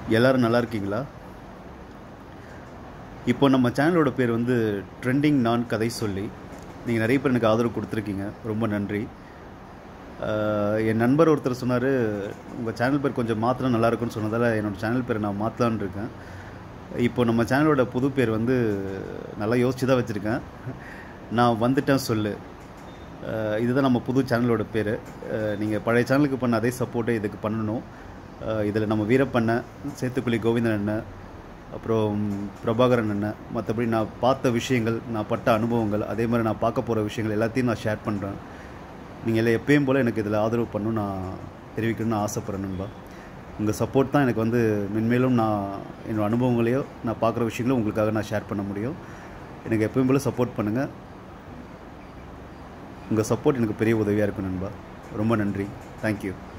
எல்லோரும் நல்லா இருக்கீங்களா இப்போ நம்ம சேனலோட பேர் வந்து ட்ரெண்டிங் நான் கதை சொல்லி நீங்கள் நிறைய பேர் எனக்கு ஆதரவு கொடுத்துருக்கீங்க ரொம்ப நன்றி ஆஹ் என் நண்பர் ஒருத்தர் சொன்னார் உங்கள் சேனல் பேர் கொஞ்சம் மாற்றினா நல்லா இருக்கும்னு சொன்னதால் என்னோடய சேனல் பேரை நான் மாற்றலான்னு இருக்கேன் இப்போ நம்ம சேனலோட புது பேர் வந்து நல்லா யோசிச்சு தான் வச்சுருக்கேன் நான் வந்துட்டேன் சொல்லு ஆஹ் இதுதான் நம்ம புது சேனலோட பேர் நீங்கள் பழைய சேனலுக்கு பண்ண அதே சப்போர்ட்டை இதுக்கு பண்ணணும் இதில் நம்ம வீரப்பண்ணன் சேத்துக்குழி கோவிந்தன் அண்ணன் அப்புறம் பிரபாகரன் அண்ணன் மற்றபடி நான் பார்த்த விஷயங்கள் நான் பட்ட அனுபவங்கள் அதே மாதிரி நான் பார்க்க போகிற விஷயங்கள் எல்லாத்தையும் நான் ஷேர் பண்ணுறேன் நீங்கள் எல்லாம் எப்பயும் போல் எனக்கு இதில் ஆதரவு பண்ணணும் நான் தெரிவிக்கணும்னு ஆசைப்பட்றேன் நண்பா உங்கள் சப்போர்ட் தான் எனக்கு வந்து மென்மேலும் நான் என்னோடய அனுபவங்களையோ நான் பார்க்குற விஷயங்களோ உங்களுக்காக நான் ஷேர் பண்ண முடியும் எனக்கு எப்பயும் போல் சப்போர்ட் பண்ணுங்கள் உங்கள் சப்போர்ட் எனக்கு பெரிய உதவியாக இருக்கும் நண்பா ரொம்ப நன்றி தேங்க்யூ